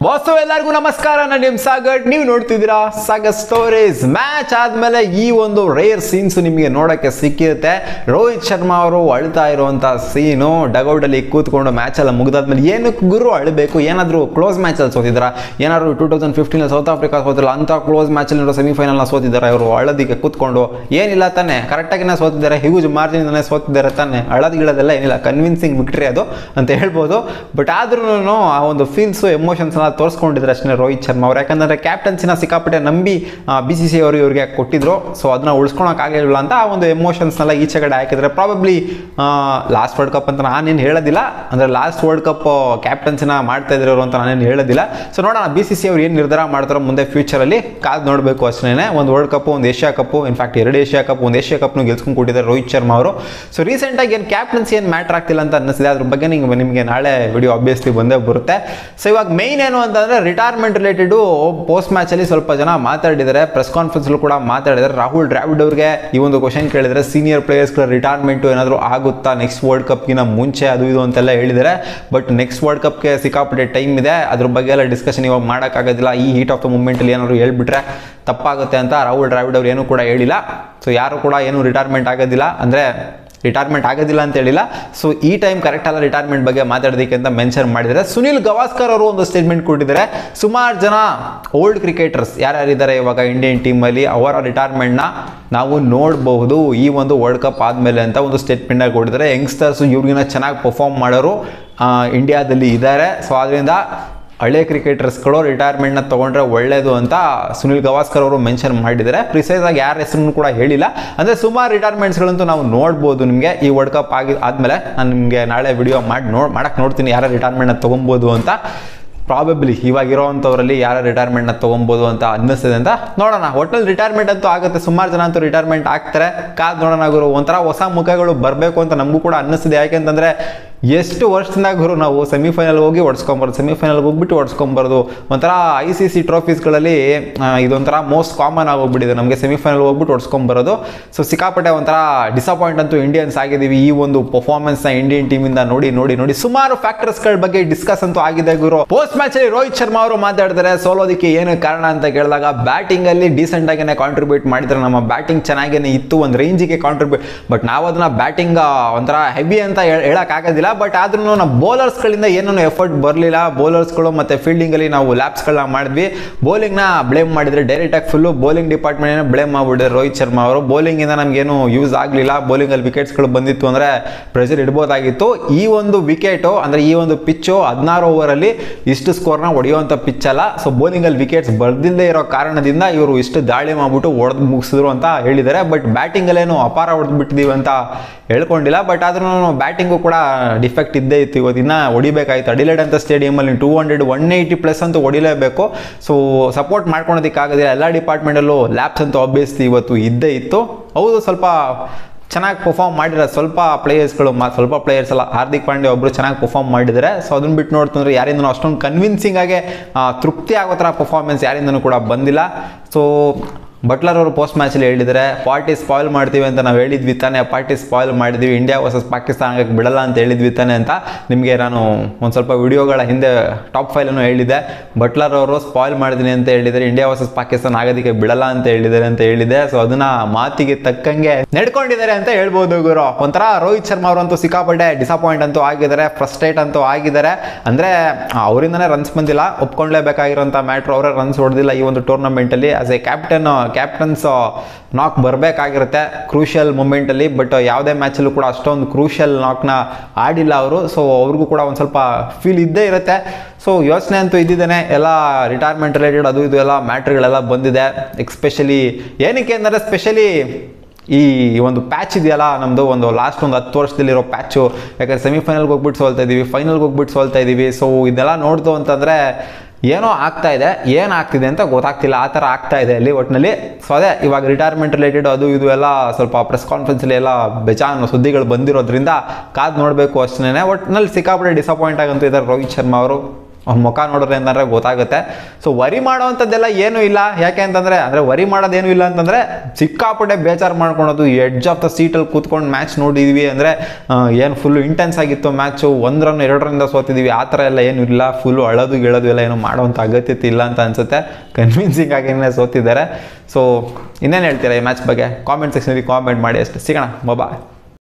ವಾಸ್ತು ಎಲ್ಲರಿಗೂ ನಮಸ್ಕಾರ ನಾನು ನಿಮ್ ಸಾಗರ್ ನೀವು ನೋಡ್ತಿದ್ದೀರಾ ಸಾಗರ್ ಸ್ಟೋರೀಸ್ ಮ್ಯಾಚ್ ಆದ್ಮೇಲೆ ಈ ಒಂದು ರೇರ್ ಸೀನ್ಸ್ ನಿಮಗೆ ನೋಡಕ್ಕೆ ಸಿಕ್ಕಿರುತ್ತೆ ರೋಹಿತ್ ಶರ್ಮಾ ಅವರು ಅಳ್ತಾ ಇರುವಂತ ಸೀನು ಡಗೌಟ್ ಅಲ್ಲಿ ಕೂತ್ಕೊಂಡು ಮ್ಯಾಚ್ ಎಲ್ಲ ಮುಗಿದಾದ್ಮೇಲೆ ಏನಕ್ಕೆ ಗುರು ಅಳಬೇಕು ಏನಾದ್ರು ಕ್ಲೋಸ್ ಮ್ಯಾಚ್ ಅಲ್ಲಿ ಸೋತಿದ್ರ ಏನಾದ್ರು two thousand fifteen South Africa ಸೋತಿಲ್ಲ ಅಂತ ಕ್ಲೋಸ್ ಮ್ಯಾಚ್ ಅಲ್ಲಿ ಸೆಮಿಫೈನಲ್ ನ ಸೋತಿದ್ದಾರೆ ಇವರು ಅಳದಿಗೆ ಕೂತ್ಕೊಂಡು ಏನಿಲ್ಲ ತಾನೆ ಕರೆಕ್ಟಾಗಿನ ಸೋತಿದ್ದಾರೆ ಹ್ಯೂಜ್ ಮಾರ್ಜಿನ್ ಸೋತಿದ್ದಾರೆ ತಾನೆ ಅಳದ್ ಗಿಳದೆಲ್ಲ ಏನಿಲ್ಲ ಕನ್ವಿನ್ಸಿಂಗ್ ವಿಕ್ಟ್ರಿ ಅದು ಅಂತ ಹೇಳ್ಬೋದು ಬಟ್ ಆದ್ರೂ ಆ ಒಂದು ಫೀಲ್ಸ್ ಎಮೋಷನ್ಸ್ ಎಲ್ಲ ತೋರಿಸ್ಕೊಂಡಿದ್ರೆ ಅಷ್ಟೇ ರೋಹಿತ್ ಶರ್ಮಾ ಅವ್ರು ಯಾಕಂದ್ರೆ ಕ್ಯಾಪ್ಟನ್ಸಿನ ಸಿಕ್ಕಾಪಟ್ಟೆ ನಂಬಿ ಬಿ ಸಿ ಸಿ ಅವರು ಇವ್ರಿಗೆ ಕೊಟ್ಟಿದ್ರು ಸೊ ಅದನ್ನ ಉಳಿಸ್ಕೊಳಕ್ ಆಗಿರಲಿಲ್ಲ ಅಂತ ಆ ಒಂದು ಎಮೋಷನ್ಸ್ನೆಲ್ಲ ಈಚೆ ಕಡೆ ಹಾಕಿದ್ರೆ ಪ್ರಾಬಬ್ಲಿ ಲಾಸ್ಟ್ ವರ್ಲ್ಡ್ ಕಪ್ ಅಂತ ನಾನೇನು ಹೇಳೋದಿಲ್ಲ ಅಂದ್ರೆ ಲಾಸ್ಟ್ ವರ್ಲ್ಡ್ ಕಪ್ ಕ್ಯಾಪ್ಟನ್ಸಿನ ಮಾಡ್ತಾ ಇದ್ರು ಅಂತ ನಾನೇನು ಹೇಳೋದಿಲ್ಲ ಸೊ ನೋಡೋಣ ಬಿ ಸಿ ಸಿ ಅವ್ರು ಏನು ನಿರ್ಧಾರ ಮಾಡ್ತಾರೋ ಮುಂದೆ ಫ್ಯೂಚರಲ್ಲಿ ಕಾದು ನೋಡಬೇಕು ಅಷ್ಟೇ ಒಂದು ವರ್ಲ್ಡ್ ಕಪ್ ಒಂದು ಏಷ್ಯಾ ಕಪ್ ಇನ್ಫ್ಯಾಕ್ಟ್ ಎರಡು ಏಷ್ಯಾ ಕಪ್ ಒಂದು ಏಷ್ಯಾ ಕಪ್ನು ಗೆಲ್ಸ್ಕೊಂಡು ಕೊಟ್ಟಿದ್ದಾರೆ ರೋಹಿತ್ ಶರ್ಮಾ ಅವರು ಸೊ ರೀಸೆಂಟಾಗಿ ಏನು ಕ್ಯಾಪ್ಟನ್ಸಿ ಏನು ಮ್ಯಾಟ್ರ್ ಆಗ್ತಿಲ್ಲ ಅಂತ ಅನ್ನಿಸಿದೆ ಅದ್ರ ಬಗ್ಗೆ ನಿಮ್ಗೆ ನಿಮಗೆ ನಾಳೆ ವಿಡಿಯೋ ಅಬ್ವಿಯಸ್ಲಿ ಬಂದೇ ಬರುತ್ತೆ ಸೊ ಇವಾಗ ಮೈನ್ ಏನು ಅಂತಂದ್ರೆ ರಿಟೈರ್ಮೆಂಟ್ ರಿಲೇಟೆಡು ಪೋಸ್ಟ್ ಮ್ಯಾಚಲ್ಲಿ ಸ್ವಲ್ಪ ಜನ ಮಾತಾಡಿದ್ದಾರೆ ಪ್ರೆಸ್ ಕಾನ್ಫರೆನ್ಸ್ ಕೂಡ ಮಾತಾಡಿದ್ದಾರೆ ರಾಹುಲ್ ದ್ರಾವಿಡ್ ಅವ್ರಿಗೆ ಈ ಒಂದು ಕ್ವಶನ್ ಕೇಳಿದರೆ ಸೀನಿಯರ್ ಪ್ಲೇಯರ್ಸ್ಗಳ ರಿಟೈರ್ಮೆಂಟ್ ಏನಾದರೂ ಆಗುತ್ತಾ ನೆಕ್ಸ್ಟ್ ವರ್ಲ್ಡ್ ಕಪ್ಗಿನ ಮುಂಚೆ ಅದು ಇದು ಅಂತೆಲ್ಲ ಹೇಳಿದ್ದಾರೆ ಬಟ್ ನೆಕ್ಸ್ಟ್ ವರ್ಲ್ಡ್ ಕಪ್ಗೆ ಸಿಕ್ಕಾಪಟ್ಟೆ ಟೈಮ್ ಇದೆ ಅದ್ರ ಬಗ್ಗೆ ಎಲ್ಲ ಡಿಸ್ಕಷನ್ ಇವಾಗ ಮಾಡೋಕ್ಕಾಗೋದಿಲ್ಲ ಈ ಹೀಟ್ ಆಫ್ ದ ಮೂಮೆಂಟಲ್ಲಿ ಏನಾದ್ರು ಹೇಳ್ಬಿಟ್ರೆ ತಪ್ಪಾಗುತ್ತೆ ಅಂತ ರಾಹುಲ್ ದ್ರಾವಿಡ್ ಅವ್ರು ಏನೂ ಕೂಡ ಹೇಳಿಲ್ಲ ಸೊ ಯಾರು ಕೂಡ ಏನು ರಿಟೈರ್ಮೆಂಟ್ ಆಗೋದಿಲ್ಲ ಅಂದರೆ ರಿಟೈರ್ಮೆಂಟ್ ಆಗೋದಿಲ್ಲ ಅಂತ ಹೇಳಿಲ್ಲ ಸೊ ಈ ಟೈಮ್ ಕರೆಕ್ಟ್ ಅಲ್ಲ ರಿಟೈರ್ಮೆಂಟ್ ಬಗ್ಗೆ ಮಾತಾಡೋದಕ್ಕೆ ಅಂತ ಮೆನ್ಷನ್ ಮಾಡಿದ್ದಾರೆ ಸುನಿಲ್ ಗವಾಸ್ಕರ್ ಅವರು ಒಂದು ಸ್ಟೇಟ್ಮೆಂಟ್ ಕೊಟ್ಟಿದ್ದಾರೆ ಸುಮಾರು ಜನ ಓಲ್ಡ್ ಕ್ರಿಕೆಟರ್ಸ್ ಯಾರ್ಯಾರಿದ್ದಾರೆ ಇವಾಗ ಇಂಡಿಯನ್ ಟೀಮಲ್ಲಿ ಅವರ ರಿಟೈರ್ಮೆಂಟ್ನ ನಾವು ನೋಡಬಹುದು ಈ ಒಂದು ವರ್ಲ್ಡ್ ಕಪ್ ಆದಮೇಲೆ ಅಂತ ಒಂದು ಸ್ಟೇಟ್ಮೆಂಟ್ನ ಕೊಟ್ಟಿದ್ದಾರೆ ಯಂಗ್ಸ್ಟರ್ಸ್ ಇವ್ರಿಗಿನ ಚೆನ್ನಾಗಿ ಪರ್ಫಾರ್ಮ್ ಮಾಡೋರು ಇಂಡಿಯಾದಲ್ಲಿ ಇದ್ದಾರೆ ಸೊ ಅದರಿಂದ ಹಳೆ ಕ್ರಿಕೆಟರ್ಸ್ಗಳು ರಿಟೈರ್ಮೆಂಟ್ನ ತೊಗೊಂಡ್ರೆ ಒಳ್ಳೇದು ಅಂತ ಸುನಿಲ್ ಗವಾಸ್ಕರ್ ಅವರು ಮೆನ್ಷನ್ ಮಾಡಿದ್ದಾರೆ ಪ್ರಿಸೈಸ್ ಆಗಿ ಯಾರ ಹೆಸರನ್ನು ಕೂಡ ಹೇಳಿಲ್ಲ ಅಂದರೆ ಸುಮಾರು ರಿಟೈರ್ಮೆಂಟ್ಸ್ಗಳಂತೂ ನಾವು ನೋಡ್ಬೋದು ನಿಮಗೆ ಈ ವರ್ಲ್ಡ್ ಕಪ್ ಆಗಿ ಆದಮೇಲೆ ನಾನು ನಿಮಗೆ ನಾಳೆ ವಿಡಿಯೋ ಮಾಡಿ ನೋಡ್ ಮಾಡಕ್ಕೆ ನೋಡ್ತೀನಿ ಯಾರ ರಿಟೈರ್ಮೆಂಟ್ನ ತೊಗೊಬೋದು ಅಂತ ಪ್ರಾಬಬ್ಲಿ ಇವಾಗ ಇರೋವಂಥವ್ರಲ್ಲಿ ಯಾರ ರಿಟೈರ್ಮೆಂಟ್ನ ತೊಗೊಬೋದು ಅಂತ ಅನ್ನಿಸ್ತದೆ ಅಂತ ನೋಡೋಣ ಒಟ್ಟಲ್ಲಿ ರಿಟೈರ್ಮೆಂಟ್ ಅಂತೂ ಆಗುತ್ತೆ ಸುಮಾರು ಜನ ಅಂತೂ ರಿಟೈರ್ಮೆಂಟ್ ಆಗ್ತಾರೆ ಕಾದ್ ನೋಡೋಣ ಗುರು ಒಂಥರ ಹೊಸ ಮುಖಗಳು ಬರಬೇಕು ಅಂತ ನಮಗೂ ಕೂಡ ಅನ್ನಿಸ್ತಿದೆ ಯಾಕೆಂತಂದರೆ ಎಷ್ಟು ವರ್ಷದಿಂದ ಗುರು ನಾವು ಸೆಮಿಫೈನಲ್ ಹೋಗಿ ಹೊಡ್ಸ್ಕೊಂಬರೋದು ಸೆಮಿಫೈನಲ್ಗೆ ಹೋಗ್ಬಿಟ್ಟು ಹೊಡ್ಸ್ಕೊಂಬರೋದು ಒಂಥರ ಐ ಸಿ ಸಿ ಟ್ರೋಫೀಸ್ಗಳಲ್ಲಿ ಇದೊಂಥರ ಮೋಸ್ಟ್ ಕಾಮನ್ ಆಗೋಗ್ಬಿಟ್ಟಿದೆ ನಮಗೆ ಸೆಮಿಫೈನಲ್ ಹೋಗ್ಬಿಟ್ಟು ಹೊಡ್ಸ್ಕೊಂಬರೋದು ಸೊ ಸಿಕ್ಕಾಪಟ್ಟೆ ಒಂಥರ ಡಿಸಪಾಯಿಂಟ್ ಅಂತೂ ಇಂಡಿಯನ್ಸ್ ಆಗಿದ್ದೀವಿ ಈ ಒಂದು ಪರ್ಫಾರ್ಮೆನ್ಸ್ನ ಇಂಡಿಯನ್ ಟೀಮಿಂದ ನೋಡಿ ನೋಡಿ ನೋಡಿ ಸುಮಾರು ಫ್ಯಾಕ್ಟರ್ಸ್ಗಳ ಬಗ್ಗೆ ಡಿಸ್ಕಸ್ ಅಂತೂ ಆಗಿದೆ ಗುರು ಪೋಸ್ಟ್ ಮ್ಯಾಚ್ ಅಲ್ಲಿ ರೋಹಿತ್ ಶರ್ಮಾ ಅವರು ಮಾತಾಡಿದರೆ ಸೋಲೋದಕ್ಕೆ ಏನು ಕಾರಣ ಅಂತ ಕೇಳಿದಾಗ ಬ್ಯಾಟಿಂಗ್ ಅಲ್ಲಿ ಡೀಸೆಂಟ್ ಆಗೇನೆ ಕಾಂಟ್ರಿಬ್ಯೂಟ್ ಮಾಡಿದ್ರೆ ನಮ್ಮ ಬ್ಯಾಟಿಂಗ್ ಚೆನ್ನಾಗೇನೆ ಇತ್ತು ಒಂದು ರೇಂಜಿಗೆ ಕಾಂಟ್ರಿಬ್ಯೂಟ್ ಬಟ್ ನಾವು ಅದನ್ನ ಬ್ಯಾಟಿಂಗ್ ಒಂಥರ ಹೆವಿ ಅಂತ ಹೇಳಕ್ಕಾಗೋದಿಲ್ಲ ಬಟ್ ಆದ್ರೂ ನಮ್ಮ ಬೌಲರ್ಸ್ಗಳಿಂದ ಏನೂ ಎಫರ್ಟ್ ಬರಲಿಲ್ಲ ಬೌಲರ್ಸ್ಗಳು ಮತ್ತು ಫೀಲ್ಡಿಂಗಲ್ಲಿ ನಾವು ಲ್ಯಾಪ್ಸ್ಗಳನ್ನ ಮಾಡಿದ್ವಿ ಬೌಲಿಂಗ್ನ ಬ್ಲೇಮ್ ಮಾಡಿದರೆ ಡೈರೆಕ್ಟಾಗಿ ಫುಲ್ಲು ಬೌಲಿಂಗ್ ಡಿಪಾರ್ಟ್ಮೆಂಟ್ನ ಬ್ಲೇಮ್ ಮಾಡಿಬಿಟ್ಟಿದ್ದಾರೆ ರೋಹಿತ್ ಶರ್ಮಾ ಅವರು ಬೌಲಿಂಗಿಂದ ನಮಗೇನು ಯೂಸ್ ಆಗಲಿಲ್ಲ ಬೌಲಿಂಗಲ್ಲಿ ವಿಕೆಟ್ಸ್ಗಳು ಬಂದಿತ್ತು ಅಂದರೆ ಪ್ರೆಷರ್ ಇಡ್ಬೋದಾಗಿತ್ತು ಈ ಒಂದು ವಿಕೆಟು ಅಂದರೆ ಈ ಒಂದು ಪಿಚ್ಚು ಹದಿನಾರು ಓವರಲ್ಲಿ ಇಷ್ಟು ಸ್ಕೋರ್ನ ಹೊಡೆಯುವಂಥ ಪಿಚ್ ಅಲ್ಲ ಸೊ ಬೌಲಿಂಗಲ್ಲಿ ವಿಕೆಟ್ಸ್ ಬರ್ದಿಲ್ಲದೆ ಇರೋ ಕಾರಣದಿಂದ ಇವರು ಇಷ್ಟು ದಾಳಿ ಮಾಡ್ಬಿಟ್ಟು ಹೊಡೆದು ಮುಗಿಸಿದ್ರು ಅಂತ ಹೇಳಿದ್ದಾರೆ ಬಟ್ ಬ್ಯಾಟಿಂಗಲ್ಲೇನು ಅಪಾರ ಹೊಡೆದು ಬಿಟ್ಟಿದ್ದೀವಿ ಅಂತ ಹೇಳ್ಕೊಂಡಿಲ್ಲ ಬಟ್ ಆದ್ರೂ ಬ್ಯಾಟಿಂಗು ಕೂಡ ಡಿಫೆಕ್ಟ್ ಇದ್ದೇ ಇತ್ತು ಇವತ್ತಿನ ಹೊಡಿಬೇಕಾಯ್ತು ಅಡಿಲೇಡ್ ಅಂತ ಸ್ಟೇಡಿಯಮಲ್ಲಿ two hundred one eighty plus ಅಂತೂ ಹೊಡಿಲೇಬೇಕು ಸೊ ಸಪೋರ್ಟ್ ಮಾಡ್ಕೊಳೋದಕ್ಕಾಗೋದಿಲ್ಲ ಎಲ್ಲ ಡಿಪಾರ್ಟ್ಮೆಂಟಲ್ಲೂ ಲ್ಯಾಬ್ಸ್ ಅಂತೂ ಆಬ್ವಿಯಸ್ಲಿ ಇವತ್ತು ಇದ್ದೇ ಇತ್ತು ಹೌದು ಸ್ವಲ್ಪ ಚೆನ್ನಾಗಿ ಪರ್ಫಾರ್ಮ್ ಮಾಡಿದ್ದಾರೆ ಸ್ವಲ್ಪ ಪ್ಲೇಯರ್ಸ್ಗಳು ಮಾ ಸ್ವಲ್ಪ ಪ್ಲೇಯರ್ಸ್ ಎಲ್ಲ ಹಾರ್ದಿಕ್ ಪಾಂಡ್ಯ ಒಬ್ಬರು ಚೆನ್ನಾಗಿ ಪರ್ಫಾರ್ಮ್ ಮಾಡಿದ್ದಾರೆ ಸೊ ಅದನ್ನ ಬಿಟ್ಟು ನೋಡ್ತಂದ್ರೆ ಯಾರಿಂದನೂ ಅಷ್ಟೊಂದು ಕನ್ವಿನ್ಸಿಂಗ್ ಆಗಿ ತೃಪ್ತಿ ಆಗೋ ಥರ ಪರ್ಫಾರ್ಮೆನ್ಸ್ ಯಾರಿಂದನೂ ಕೂಡ ಬಂದಿಲ್ಲ ಸೊ ಬಟ್ಲರ್ ಅವರು ಪೋಸ್ಟ್ ಮ್ಯಾಚಲ್ಲಿ ಹೇಳಿದ್ದಾರೆ ಪಾರ್ಟಿ ಸ್ಪಾಯ್ಲ್ ಮಾಡ್ತೀವಿ ಅಂತ ನಾವು ಹೇಳಿದ್ವಿ ತಾನೆ ಪಾರ್ಟಿ ಸ್ಪಾಯ್ಲ್ ಮಾಡಿದ್ವಿ ಇಂಡಿಯಾ ವರ್ಸಸ್ ಪಾಕಿಸ್ತಾನ ಆಗಕ್ಕೆ ಬಿಡಲ್ಲ ಅಂತ ಹೇಳಿದ್ವಿ ತಾನೆ ಅಂತ ನಿಮಗೆ ನಾನು ಒಂದು ಸ್ವಲ್ಪ ವಿಡಿಯೋಗಳ ಹಿಂದೆ ಟಾಪ್ ಫೈಲನ್ನು ಹೇಳಿದ್ದೆ ಬಟ್ಲರ್ ಅವರು ಸ್ಪಾಯ್ಲ್ ಮಾಡಿದ್ದೀನಿ ಅಂತ ಹೇಳಿದ್ದಾರೆ ಇಂಡಿಯಾ ವರ್ಸಸ್ ಪಾಕಿಸ್ತಾನ ಆಗೋದಕ್ಕೆ ಬಿಡಲ್ಲ ಅಂತ ಹೇಳಿದ್ದಾರೆ ಅಂತ ಹೇಳಿದೆ ಸೊ ಅದನ್ನ ಮಾತಿಗೆ ತಕ್ಕಂಗೆ ನಡ್ಕೊಂಡಿದ್ದಾರೆ ಅಂತ ಹೇಳ್ಬೋದು ಗುರು ಒಂಥರ ರೋಹಿತ್ ಶರ್ಮಾ ಅವರಂತೂ ಸಿಕ್ಕಾಪಟ್ಟೆ ಡಿಸಪಾಯಿಂಟ್ ಅಂತೂ ಆಗಿದ್ದಾರೆ ಫ್ರಸ್ಟ್ರೇಟ್ ಅಂತೂ ಆಗಿದ್ದಾರೆ ಅಂದರೆ ಅವರಿಂದನೇ ರನ್ಸ್ ಬಂದಿಲ್ಲ ಒಪ್ಕೊಳ್ಳೇಬೇಕಾಗಿರೋಂಥ ಮ್ಯಾಟ್ರ್ ಅವರೇ ರನ್ಸ್ ಹೊಡೆದಿಲ್ಲ ಈ ಒಂದು ಟೂರ್ನಮೆಂಟಲ್ಲಿ as a captain captain's knock ಬರಬೇಕಾಗಿರುತ್ತೆ ಕ್ರೂಷಿಯಲ್ ಮೂಮೆಂಟಲ್ಲಿ ಬಟ್ ಯಾವುದೇ ಮ್ಯಾಚಲ್ಲೂ ಕೂಡ ಅಷ್ಟೊಂದು ಕ್ರೂಷಿಯಲ್ ನಾಕ್ನ ಆಡಿಲ್ಲ ಅವರು ಸೊ ಅವ್ರಿಗೂ ಕೂಡ ಒಂದು ಸ್ವಲ್ಪ ಫೀಲ್ ಇದ್ದೇ ಇರುತ್ತೆ ಸೊ ಯೋಚನೆ ಅಂತೂ ಇದ್ದಿದ್ದೇನೆ ಎಲ್ಲ ರಿಟೈರ್ಮೆಂಟ್ ರಿಲೇಟೆಡ್ ಅದು ಇದು ಎಲ್ಲ ಮ್ಯಾಟ್ರ್ಗಳೆಲ್ಲ ಬಂದಿದೆ ಎಕ್ಸ್ಪೆಷಲಿ ಏನಕ್ಕೆ ಅಂದರೆ ಸ್ಪೆಷಲಿ ಈ ಒಂದು ಪ್ಯಾಚ್ ಇದೆಯಲ್ಲ ನಮ್ಮದು ಒಂದು ಲಾಸ್ಟ್ ಒಂದು ಹತ್ತು ವರ್ಷದಲ್ಲಿರೋ ಪ್ಯಾಚು ಯಾಕಂದರೆ ಸೆಮಿಫೈನಲ್ಗೆ ಹೋಗ್ಬಿಟ್ಟು ಸೋಲ್ತಾ ಇದ್ದೀವಿ ಫೈನಲ್ಗೆ ಹೋಗ್ಬಿಟ್ಟು ಸೋಲ್ತಾ ಇದ್ದೀವಿ ಸೊ ಇದೆಲ್ಲ ನೋಡ್ದು ಅಂತಂದರೆ ಏನೋ ಆಗ್ತಾ ಇದೆ ಏನು ಆಗ್ತಿದೆ ಅಂತ ಗೊತ್ತಾಗ್ತಿಲ್ಲ ಆ ಥರ ಆಗ್ತಾ ಇದೆ ಅಲ್ಲಿ ಒಟ್ಟಿನಲ್ಲಿ ಸೊ ಅದೇ ಇವಾಗ ರಿಟೈರ್ಮೆಂಟ್ ರಿಲೇಟೆಡ್ ಅದು ಇದು ಎಲ್ಲ ಸ್ವಲ್ಪ ಪ್ರೆಸ್ ಕಾನ್ಫರೆನ್ಸಲ್ಲಿ ಎಲ್ಲ ಬೇಜಾನ್ ಸುದ್ದಿಗಳು ಬಂದಿರೋದ್ರಿಂದ ಕಾದು ನೋಡಬೇಕು ಅಷ್ಟೇ ಒಟ್ಟಿನಲ್ಲಿ ಸಿಕ್ಕಾಪಟ್ಟೆ ಡಿಸಪಾಯಿಂಟ್ ಆಗಂತೂ ಇದ್ದಾರೆ ರೋಹಿತ್ ಶರ್ಮಾ ಅವರು ಅವ್ನ ಮುಖ ನೋಡಿದ್ರೆ ಅಂತಂದ್ರೆ ಗೊತ್ತಾಗುತ್ತೆ ಸೊ ವರಿ ಮಾಡೋವಂಥದ್ದೆಲ್ಲ ಏನೂ ಇಲ್ಲ ಯಾಕೆ ಅಂತಂದರೆ ಅಂದರೆ ವರಿ ಮಾಡೋದೇನು ಇಲ್ಲ ಅಂತಂದರೆ ಸಿಕ್ಕಾಪಟ್ಟೆ ಬೇಜಾರು ಮಾಡ್ಕೊಳೋದು ಎಡ್ಜ್ ಆಫ್ ದ ಸೀಟಲ್ಲಿ ಕೂತ್ಕೊಂಡು ಮ್ಯಾಚ್ ನೋಡಿದ್ವಿ ಅಂದರೆ ಏನು ಫುಲ್ಲು ಇಂಟೆನ್ಸ್ ಆಗಿತ್ತು ಮ್ಯಾಚು ಒಂದರನ್ನು ಎರಡರಿಂದ ಸೋತಿದ್ದೀವಿ ಆ ಥರ ಎಲ್ಲ ಏನೂ ಇಲ್ಲ ಫುಲ್ಲು ಅಳೋದು ಗಿಳೋದು ಎಲ್ಲ ಏನೂ ಮಾಡೋವಂಥ ಅಗತ್ಯತೆ ಇಲ್ಲ ಅಂತ ಅನಿಸುತ್ತೆ ಕನ್ವಿನ್ಸಿಂಗ್ ಆಗಿನೇ ಸೋತಿದ್ದಾರೆ ಸೊ ಇನ್ನೇನು ಹೇಳ್ತೀರಾ ಈ ಮ್ಯಾಚ್ ಬಗ್ಗೆ ಕಾಮೆಂಟ್ ಸೆಕ್ಷನಲ್ಲಿ ಕಾಮೆಂಟ್ ಮಾಡಿ ಅಷ್ಟೇ ಸಿಗೋಣ ಬಾಯ್